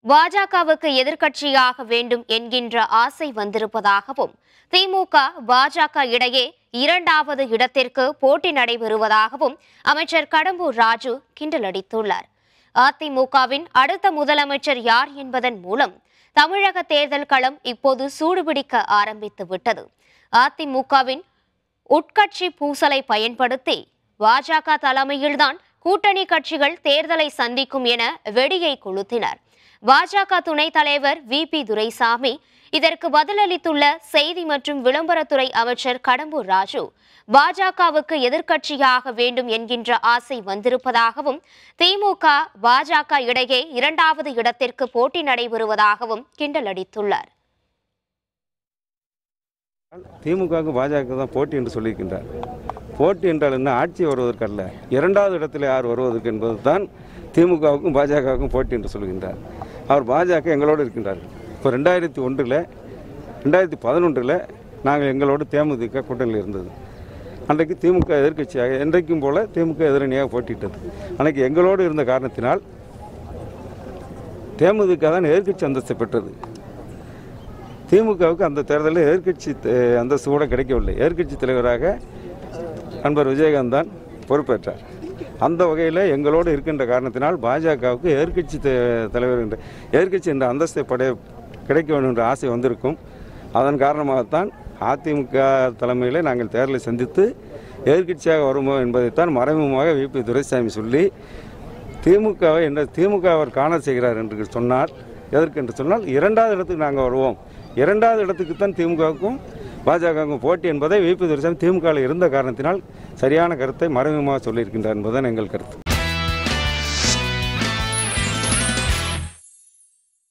பாஜகவுக்கு எதிர்க்கட்சியாக வேண்டும் என்கின்ற ஆசை வந்திருப்பதாகவும் திமுக பாஜக இடையே இரண்டாவது இடத்திற்கு போட்டி நடைபெறுவதாகவும் அமைச்சர் கடம்பூர் ராஜு கிண்டலடித்துள்ளார் அதிமுகவின் அடுத்த முதலமைச்சர் யார் என்பதன் மூலம் தமிழக தேர்தல் களம் இப்போது சூடுபிடிக்க ஆரம்பித்து விட்டது அதிமுகவின் உட்கட்சி பூசலை பயன்படுத்தி பாஜக தலைமையில்தான் கூட்டணி கட்சிகள் தேர்தலை சந்திக்கும் என வெடியை கொளுத்தினர் பாஜக துணைத் தலைவர் வி பி துரைசாமி இதற்கு பதிலளித்துள்ள செய்தி மற்றும் விளம்பரத்துறை அமைச்சர் கடம்பூர் ராஜு பாஜகவுக்கு எதிர்க்கட்சியாக வேண்டும் என்கின்ற ஆசை வந்திருப்பதாகவும் திமுக பாஜக இடையே இரண்டாவது இடத்திற்கு போட்டி நடைபெறுவதாகவும் கிண்டலடித்துள்ளார் திமுகவுக்கு பாஜக தான் போட்டி என்று சொல்லியிருக்கின்றார் போட்டி என்றால் என்ன ஆட்சி வருவதற்கல்ல இரண்டாவது இடத்தில் யார் வருவதற்கு என்பது தான் திமுகவுக்கும் பாஜகவுக்கும் போட்டி என்று சொல்கின்றார் அவர் பாஜக எங்களோடு இருக்கின்றார் இப்போ ரெண்டாயிரத்தி ஒன்றில் ரெண்டாயிரத்தி பதினொன்றில் நாங்கள் எங்களோடு தேமுதிக கூட்டணியில் இருந்தது அன்றைக்கு திமுக எதிர்க்கட்சியாக என்றைக்கும் போல திமுக எதிரணியாக போட்டியிட்டது அன்றைக்கு எங்களோடு இருந்த காரணத்தினால் தேமுதிக தான் எதிர்க்கட்சி அந்தஸ்து பெற்றது திமுகவுக்கு அந்த தேர்தலில் எதிர்க்கட்சி அஹ், அந்தஸ்து கூட கிடைக்கவில்லை எதிர்க்கட்சி தலைவராக நண்பர் விஜயகாந்த் தான் பொறுப்பேற்றார் அந்த வகையில் எங்களோடு இருக்கின்ற காரணத்தினால் பாஜகவுக்கு எதிர்க்கட்சி த- தலைவர் என்ற எதிர்க்கட்சி என்ற அந்தஸ்தை படைய கிடைக்க வேண்டும் என்ற ஆசை வந்திருக்கும் அதன் காரணமாகத்தான் அதிமுக தலைமையில் நாங்கள் தேர்தலை சந்தித்து எதிர்க்கட்சியாக வருமோ என்பதைத்தான் மறைமுகமாக விபி துரைசாமி சொல்லி திமுகவை என்ற திமுக அவர் காண செய்கிறார் என்று சொன்னார் எதற்கு என்று சொன்னால் இரண்டாவது இடத்துக்கு நாங்கள் வருவோம் இரண்டாவது இடத்துக்கு தான் திமுகவுக்கும் பாஜகவுக்கும் போட்டி என்பதை விபி துரைசாமி திமுகவில் இருந்த காரணத்தினால் சரியான கருத்தை மறைமுகமாக சொல்லியிருக்கின்றார் என்பதுதான் எங்கள் கருத்து